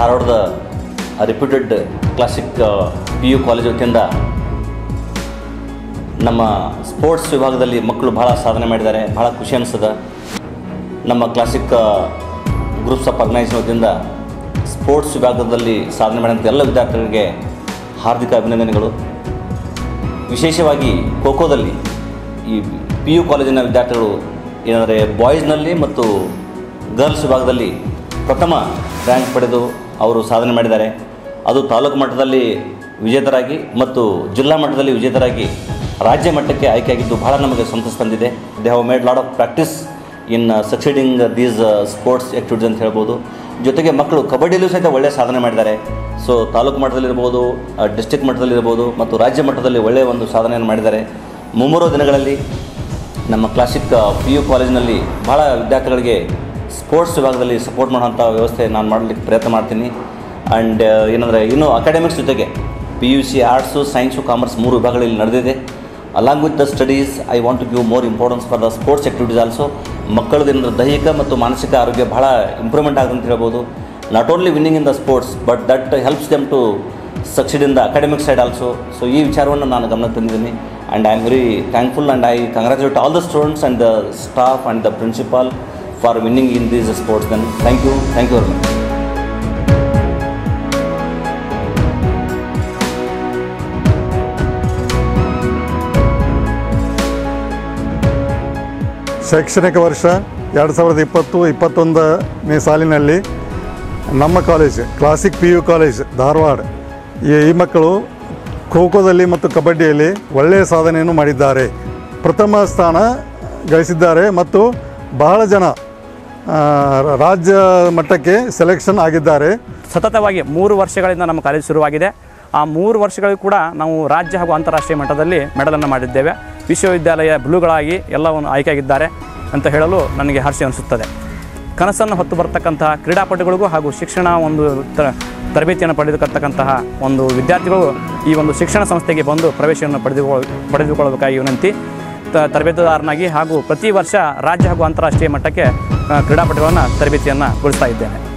ಧಾರವಾಡದ reputed Classic P U college ವತಿಯಿಂದ ನಮ್ಮ ಸ್ಪೋರ್ಟ್ಸ್ ವಿಭಾಗದಲ್ಲಿ ಮಕ್ಕಳು ಭಾಳ ಸಾಧನೆ ಮಾಡಿದ್ದಾರೆ ಭಾಳ ಖುಷಿ ಅನಿಸ್ತದೆ ನಮ್ಮ ಕ್ಲಾಸಿಕ್ ಗ್ರೂಪ್ಸ್ ಆಫ್ ಆರ್ಗನೈಸೇಷನ್ ವತಿಯಿಂದ ಸ್ಪೋರ್ಟ್ಸ್ ವಿಭಾಗದಲ್ಲಿ ಸಾಧನೆ ಮಾಡಿದಂಥ ಎಲ್ಲ ವಿದ್ಯಾರ್ಥಿಗಳಿಗೆ ಹಾರ್ದಿಕ ಅಭಿನಂದನೆಗಳು ವಿಶೇಷವಾಗಿ ಖೋಖೋದಲ್ಲಿ ಈ ಪಿ ಯು ಕಾಲೇಜಿನ ವಿದ್ಯಾರ್ಥಿಗಳು ಏನಂದರೆ ಬಾಯ್ಸ್ನಲ್ಲಿ ಮತ್ತು ಗರ್ಲ್ಸ್ ವಿಭಾಗದಲ್ಲಿ ಪ್ರಥಮ ರ್ಯಾಂಕ್ ಪಡೆದು ಅವರು ಸಾಧನೆ ಮಾಡಿದ್ದಾರೆ ಅದು ತಾಲೂಕು ಮಟ್ಟದಲ್ಲಿ ವಿಜೇತರಾಗಿ ಮತ್ತು ಜಿಲ್ಲಾ ಮಟ್ಟದಲ್ಲಿ ವಿಜೇತರಾಗಿ ರಾಜ್ಯ ಮಟ್ಟಕ್ಕೆ ಆಯ್ಕೆಯಾಗಿದ್ದು ಬಹಳ ನಮಗೆ ಸಂತಸ ತಂದಿದೆ they have made lot of practice in succeeding these sports activities ಅಂತ ಹೇಳ್ಬೋದು ಜೊತೆಗೆ ಮಕ್ಕಳು ಕಬಡ್ಡಿಯಲ್ಲೂ ಸಹಿತ ಒಳ್ಳೆಯ ಸಾಧನೆ ಮಾಡಿದ್ದಾರೆ ಸೊ ತಾಲೂಕು ಮಟ್ಟದಲ್ಲಿರ್ಬೋದು ಡಿಸ್ಟಿಕ್ ಮಟ್ಟದಲ್ಲಿರ್ಬೋದು ಮತ್ತು ರಾಜ್ಯ ಮಟ್ಟದಲ್ಲಿ ಒಳ್ಳೆಯ ಒಂದು ಸಾಧನೆಯನ್ನು ಮಾಡಿದ್ದಾರೆ ಮುಂಬರುವ ದಿನಗಳಲ್ಲಿ ನಮ್ಮ ಕ್ಲಾಸಿಕ್ ಪಿ ಯು ಕಾಲೇಜಿನಲ್ಲಿ ಭಾಳ ವಿದ್ಯಾರ್ಥಿಗಳಿಗೆ ಸ್ಪೋರ್ಟ್ಸ್ ವಿಭಾಗದಲ್ಲಿ ಸಪೋರ್ಟ್ ಮಾಡೋಂಥ ವ್ಯವಸ್ಥೆ ನಾನು ಮಾಡಲಿಕ್ಕೆ ಪ್ರಯತ್ನ ಮಾಡ್ತೀನಿ ಆ್ಯಂಡ್ ಏನಂದರೆ ಇನ್ನು ಅಕಾಡೆಮಿಕ್ಸ್ ಜೊತೆಗೆ P U C arts science commerce ಮೂರು ವಿಭಾಗಗಳಲ್ಲಿ ನಡೆದಿದೆ along with the studies I want to give more importance for the sports activities also ಮಕ್ಕಳದ್ದು ಏನಂದ್ರೆ ದೈಹಿಕ ಮತ್ತು ಮಾನಸಿಕ ಆರೋಗ್ಯ ಬಹಳ ಇಂಪ್ರೂವ್ಮೆಂಟ್ ಆಗುತ್ತೆ ಅಂತ ಹೇಳ್ಬೋದು not only winning in the sports but that helps them to succeed in the academic side also so ಈ ವಿಚಾರವನ್ನು ನಾನು ಗಮನಕ್ಕೆ ತಂದಿದ್ದೀನಿ and I am very thankful and I congratulate all the students and the staff and the principal for winning in these sports then thank you thank you very much ಶೈಕ್ಷಣಿಕ ವರ್ಷ ಎರಡು ಸಾವಿರದ ಇಪ್ಪತ್ತು ಇಪ್ಪತ್ತೊಂದನೇ ಸಾಲಿನಲ್ಲಿ ನಮ್ಮ college Classic P U college Dharwad ಈ ಈ ಮಕ್ಕಳು ಖೋ ಖೋದಲ್ಲಿ ಮತ್ತು ಕಬಡ್ಡಿಯಲ್ಲಿ ಒಳ್ಳೆಯ ಸಾಧನೆಯನ್ನು ಮಾಡಿದ್ದಾರೆ ಪ್ರಥಮ ಸ್ಥಾನ ಗಳಿಸಿದ್ದಾರೆ ಮತ್ತು ಬಹಳ ಜನ ಆ, ರಾಜ್ಯ ಮಟ್ಟಕ್ಕೆ ಸೆಲೆಕ್ಷನ್ ಆಗಿದ್ದಾರೆ ಸತತವಾಗಿ ಮೂರು ವರ್ಷಗಳಿಂದ ನಮ್ಮ ಕಾಲೇಜು ಶುರುವಾಗಿದೆ ಆ ಮೂರು ವರ್ಷಗಳಿಗೂ ಕೂಡ ನಾವು ರಾಜ್ಯ ಹಾಗೂ ಅಂತಾರಾಷ್ಟ್ರೀಯ ಮಟ್ಟದಲ್ಲಿ ಮೆಡಲನ್ನು ಮಾಡಿದ್ದೇವೆ ವಿಶ್ವವಿದ್ಯಾಲಯ ಬ್ಲೂಗಳಾಗಿ ಎಲ್ಲವನ್ನು ಆಯ್ಕೆಯಾಗಿದ್ದಾರೆ ಅಂತ ಹೇಳಲು ನನಗೆ ಹರ್ಷ ಅನಿಸುತ್ತದೆ ಕನಸನ್ನು ಹೊತ್ತು ಬರ್ತಕ್ಕಂತಹ ಕ್ರೀಡಾಪಟುಗಳಿಗೂ ಹಾಗೂ ಶಿಕ್ಷಣ ಒಂದು ತ ತರಬೇತಿಯನ್ನು ಪಡೆದುಕೊಳ್ತಕ್ಕಂತಹ ಒಂದು ವಿದ್ಯಾರ್ಥಿಗಳು ಈ ಒಂದು ಶಿಕ್ಷಣ ಸಂಸ್ಥೆಗೆ ಬಂದು ಪ್ರವೇಶವನ್ನು ಪಡೆದುಕೊಳ್ಳ ಪಡೆದುಕೊಳ್ಳಬೇಕಾಗಿ ವಿನಂತಿ ತ- ತರಬೇತುದಾರನಾಗಿ ಹಾಗೂ ಪ್ರತಿ ವರ್ಷ ರಾಜ್ಯ ಹಾಗೂ ಅಂತಾರಾಷ್ಟ್ರೀಯ ಮಟ್ಟಕ್ಕೆ ಆ, ಕ್ರೀಡಾಪಟುಗಳನ್ನು ತರಬೇತಿಯನ್ನು ಗೊಳಿಸ್ತಾ ಇದ್ದೇನೆ